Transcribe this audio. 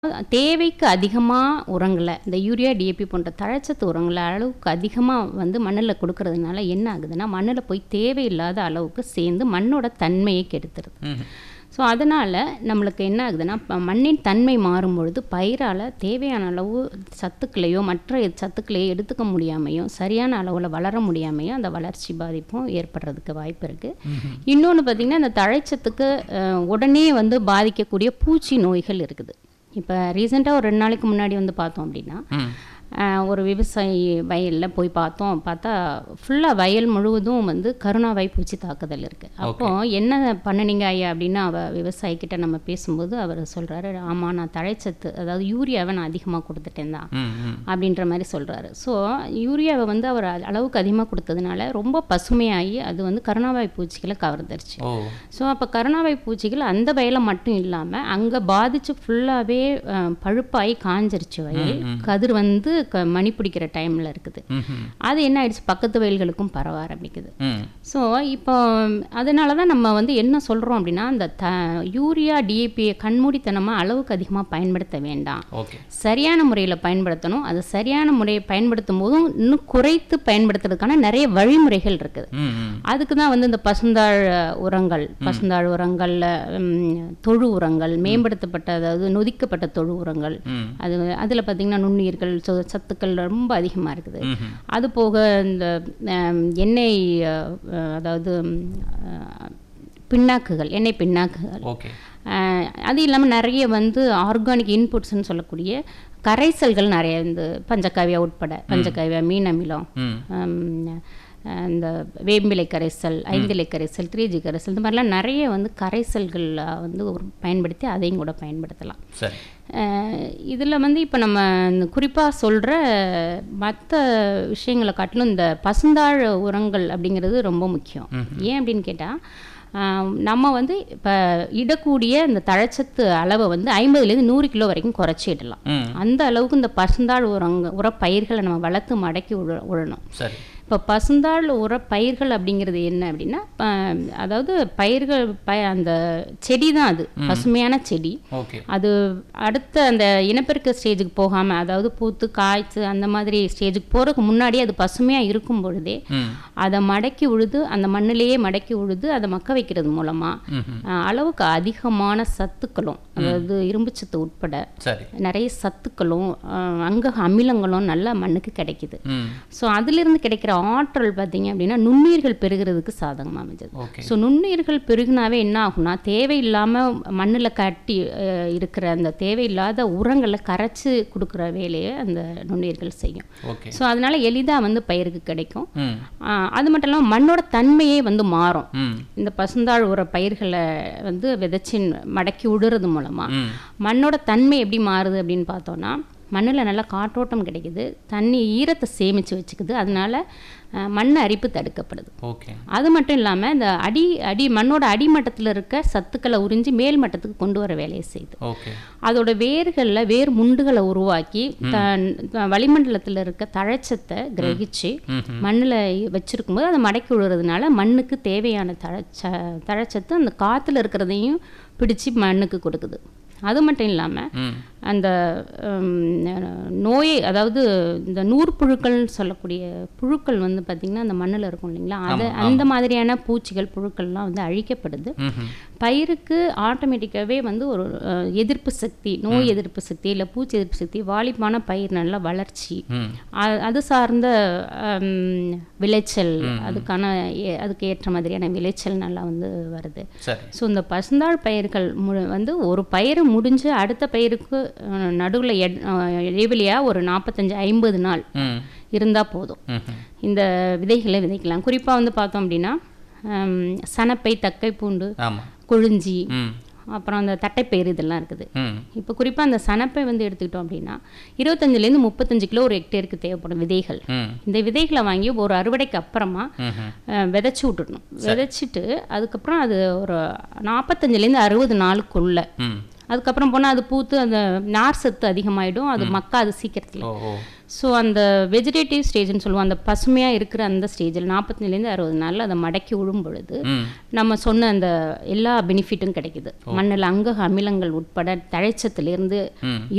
தேவைக்கு அதிகமாக உரங்களை இந்த யூரியா டிஏபி போன்ற தழைச்சத்து உரங்களை அளவுக்கு அதிகமாக வந்து மண்ணில் கொடுக்கறதுனால என்ன ஆகுதுன்னா மண்ணில் போய் தேவையில்லாத அளவுக்கு சேர்ந்து மண்ணோட தன்மையை கெடுத்துருது ம்ஹும். ஸோ அதனால் நம்மளுக்கு என்ன ஆகுதுன்னா ப- மண்ணின் தன்மை மாறும் பொழுது பயிரால் தேவையான அளவு சத்துக்களையோ மற்ற சத்துக்களையோ எடுத்துக்க முடியாமையும் சரியான அளவில் வளர முடியாமையும் அந்த வளர்ச்சி பாதிப்பும் ஏற்படுறதுக்கு வாய்ப்பு இருக்குது இன்னொன்று பார்த்திங்கன்னா இந்த தழைச்சத்துக்கு அஹ், உடனே வந்து பாதிக்கக்கூடிய பூச்சி நோய்கள் இருக்குது இப்போ ரீசெண்டாக ஒரு ரெண்டு நாளைக்கு முன்னாடி வந்து பார்த்தோம் அப்படின்னா ம். ஆஹ் ஒரு விவசாயி வயலில் போய் பார்த்தோம் பார்த்தா ஃபுல்லாக வயல் முழுவதும் வந்து கருணாவாய் பூச்சி தாக்குதல் இருக்குது அப்போ என்ன பண்ணுனீங்க ஐயா அப்படின்னு அவ விவசாயிக்கிட்ட நம்ம பேசும்போது அவர் சொல்கிறாரு ஆமாம் நான் தழைச்சத்து அதாவது யூரியாவை நான் அதிகமாக கொடுத்துட்டேன் தான் ம், ம். அப்படின்ற மாதிரி சொல்கிறாரு ஸோ யூரியாவை வந்து அவர் அ- அளவுக்கு அதிகமாக கொடுத்ததுனால ரொம்ப பசுமையாகி அது வந்து கருணாவாய் பூச்சிகளை கவர்ந்துருச்சு ஓ ஸோ அப்போ கருணாவாய் பூச்சிகள் அந்த வயலை மட்டும் இல்லாமல் அங்கே பாதிச்சு ஃபுல்லாகவே பழுப்பாகி காஞ்சிருச்சு வயல் கதிர் வந்து க மணி பிடிக்கிற டைமில் இருக்குது ம்ஹும். அது என்ன ஆயிடுச்சு பக்கத்து வயல்களுக்கும் பரவ ஆரம்பிக்குது ம். ஸோ இப்போ அதனால தான் நம்ம வந்து என்ன சொல்கிறோம் அப்படின்னா அந்த த யூரியா டிஏபியை கண்மூடித்தனமாக அளவுக்கு அதிகமாக பயன்படுத்த வேண்டாம் ஓகே சரியான முறையில் பயன்படுத்தணும் அது சரியான முறையை பயன்படுத்தும் போதும் இன்னும் குறைத்து பயன்படுத்துறதுக்கான நிறைய வழிமுறைகள் இருக்குது ம், ம். அதுக்கு தான் வந்து இந்த பசுந்தாழ் உரங்கள் பசுந்தாழ் உரங்கள் ம், தொழு உரங்கள் மேம்படுத்தப்பட்ட அதாவது நொதிக்கப்பட்ட தொழு உரங்கள் ம். அது அதில் பார்த்திங்கன்னா நுண்ணுயிர்கள் சொ- சத்துக்கள் ரொம்ப அதிகமாக இருக்குது ம்ஹும். அது போக இந்த ஆம், எண்ணெய் அஹ், அஹ், அதாவது ம், அஹ், பிண்ணாக்குகள் எண்ணெய் பிண்ணாக்குகள் ஓகே அஹ், அது இல்லாமல் நிறைய வந்து ஆர்கானிக் இன்புட்ஸ்னு சொல்லக்கூடிய கரைசல்கள் நிறைய இந்த பஞ்சகாவியா உட்பட பஞ்சகாவியா மீன் அமிலம் ம். ஹம், அஹ் இந்த வேம்பிலை கரைசல் ஐந்திலை கரைசல் த்ரீ ஜி கரைசல் இந்த மாதிரிலாம் நிறைய வந்து கரைசல்கள் அஹ், வந்து ஒரு பயன்படுத்தி அதையும் கூட பயன்படுத்தலாம் சரி இதில் வந்து இப்போ நம்ம குறிப்பாக சொல்கிற மற்ற விஷயங்களை காட்டிலும் இந்த பசுந்தாழ் உரங்கள் அப்படிங்கிறது ரொம்ப முக்கியம் ஏன் அப்படின்னு கேட்டால் நம்ம வந்து இப்போ இடக்கூடிய இந்த தழைச்சத்து அளவை வந்து ஐம்பதுலேருந்து நூறு கிலோ வரைக்கும் குறைச்சிடலாம் ம். அந்த அளவுக்கு இந்த பசுந்தாழ் உரங்க உரப்பயிர்களை நம்ம வளர்த்து மடக்கி உழ உழணும் சரி இப்போ பசுந்தாழ் உர பயிர்கள் அப்படிங்கிறது என்ன அப்படின்னா ப- அதாவது பயிர்கள் ப அந்த செடி தான் அது பசுமையான செடி ஓகே அது அடுத்த அந்த இனப்பெருக்க ஸ்டேஜுக்கு போகாமல் அதாவது பூத்து காய்ச்சு அந்த மாதிரி ஸ்டேஜுக்கு போகிறதுக்கு முன்னாடி அது பசுமையாக இருக்கும் பொழுதே ம். அதை மடக்கி உழுது அந்த மண்ணிலேயே மடக்கி உழுது அதை மக்க வைக்கிறது மூலமாக ம்ஹும். அளவுக்கு அதிகமான சத்துக்களும் அதாவது இரும்புச்சத்து உட்பட சரி நிறைய சத்துக்களும் அஹ், அங்க அமிலங்களும் நல்லா மண்ணுக்கு கிடைக்குது ம். ஸோ அதிலிருந்து கிடைக்கிற ஆற்றல் பார்த்தீங்க அப்படின்னா நுண்ணுயிர்கள் பெருகிறதுக்கு சாதகமாக அமைஞ்சது ஓகே ஸோ நுண்ணுயிர்கள் பெருகினாவே என்ன ஆகும்னா தேவையில்லாமல் மண்ணில் கட்டி அஹ், இருக்கிற அந்த தேவையில்லாத உரங்களை கரைச்சி கொடுக்குற வேலையை அந்த நுண்ணுயிர்கள் செய்யும் ஓகே ஸோ அதனால எளிதாக வந்து பயிருக்கு கிடைக்கும் ம். ஆஹ், அது மட்டும் இல்லாமல் மண்ணோட தன்மையே வந்து மாறும் ம். இந்த பசுந்தாழ் உர பயிர்களை வந்து விதைச்சி மடக்கி விடுறது மூலமாக ம். மண்ணோட தன்மை எப்படி மாறுது அப்படின்னு பார்த்தோன்னா மண்ணில் நல்லா காற்றோட்டம் கிடைக்குது தண்ணி ஈரத்தை சேமித்து வச்சுக்குது அதனால அஹ், மண் அரிப்பு தடுக்கப்படுது ஓகே அது மட்டும் இல்லாமல் இந்த அடி அடி மண்ணோட அடிமட்டத்தில் இருக்க சத்துக்களை உறிஞ்சி மேல் மட்டத்துக்கு கொண்டு வர வேலையை செய்யுது ஓகே அதோட வேர்களில் வேர் முண்டுகளை உருவாக்கி தன் வளிமண்டலத்தில் இருக்க தழைச்சத்தை கிரகிச்சு ம்ஹும். மண்ணில் வச்சிருக்கும்போது அதை மடக்கி விடுறதுனால மண்ணுக்கு தேவையான தழைச்ச தழைச்சத்து அந்த காற்றுல இருக்கிறதையும் பிடிச்சு மண்ணுக்கு கொடுக்குது அது மட்டும் இல்லாமல் ம். அந்த ஹம், நோயை அதாவது இந்த நூற்புழுக்கள்னு சொல்லக்கூடிய புழுக்கள் வந்து பார்த்திங்கன்னா அந்த மண்ணில் இருக்கும் இல்லைங்களா அது அந்த மாதிரியான பூச்சிகள் புழுக்கள்லாம் வந்து அழிக்கப்படுது ம்ஹும். பயிருக்கு ஆட்டோமேட்டிக்காகவே வந்து ஒரு அஹ், எதிர்ப்பு சக்தி நோய் எதிர்ப்பு சக்தி இல்லை பூச்சி எதிர்ப்பு சக்தி வாலிப்பான பயிர் நல்ல வளர்ச்சி ம். அ- அது சார்ந்த ஹம், விளைச்சல் அதுக்கான ஏ- அதுக்கு ஏற்ற மாதிரியான விளைச்சல் நல்லா வந்து வருது சரி ஸோ இந்த பசுந்தாழ் பயிர்கள் மு வந்து ஒரு பயிர் முடிஞ்சு அடுத்த பயிருக்கு நடுவில் இடைவெளியாக ஒரு நாற்பத்தஞ்சு ஐம்பது நாள் ம். இருந்தால் போதும் ம்ஹும். இந்த விதைகளை விதைக்கலாம் குறிப்பாக வந்து பார்த்தோம் அப்படின்னா ஹம், சணப்பை தக்கை பூண்டு ஆமா கொழிஞ்சி ம். அப்புறம் அந்த தட்டைப்பயிறு இதெல்லாம் இருக்குது ம். இப்போ குறிப்பாக அந்த சணப்பை வந்து எடுத்துக்கிட்டோம் அப்படின்னா இருபத்தஞ்சிலேருந்து முப்பத்தஞ்சு கிலோ ஒரு ஹெக்டேருக்கு தேவைப்படும் விதைகள் ம். இந்த விதைகளை வாங்கி ஒரு அறுவடைக்கு அப்புறமா ம்ஹும். அஹ், விதைச்சு விட்டுடணும் விதைச்சிட்டு அதுக்கப்புறம் அது ஒரு நாற்பத்தஞ்சிலேருந்து அறுபது நாளுக்குள்ள ம். அதுக்கப்புறம் போனால் அது பூத்து அந்த நார் சத்து அதிகமாயிடும் அது மக்காது சீக்கிரத்தில் ஓ ஓ ஸோ அந்த வெஜிடேட்டிவ் ஸ்டேஜ்னு சொல்லுவோம் அந்த பசுமையாக இருக்கிற அந்த ஸ்டேஜில் நாற்பத்தஞ்சிலேருந்து அறுபது நாளில் அதை மடக்கி விடும் பொழுது ம் நம்ம சொன்ன அந்த எல்லா பெனிஃபிட்டும் கிடைக்குது மண்ணில் அங்க அமிலங்கள் உட்பட தழைச்சத்திலிருந்து ம்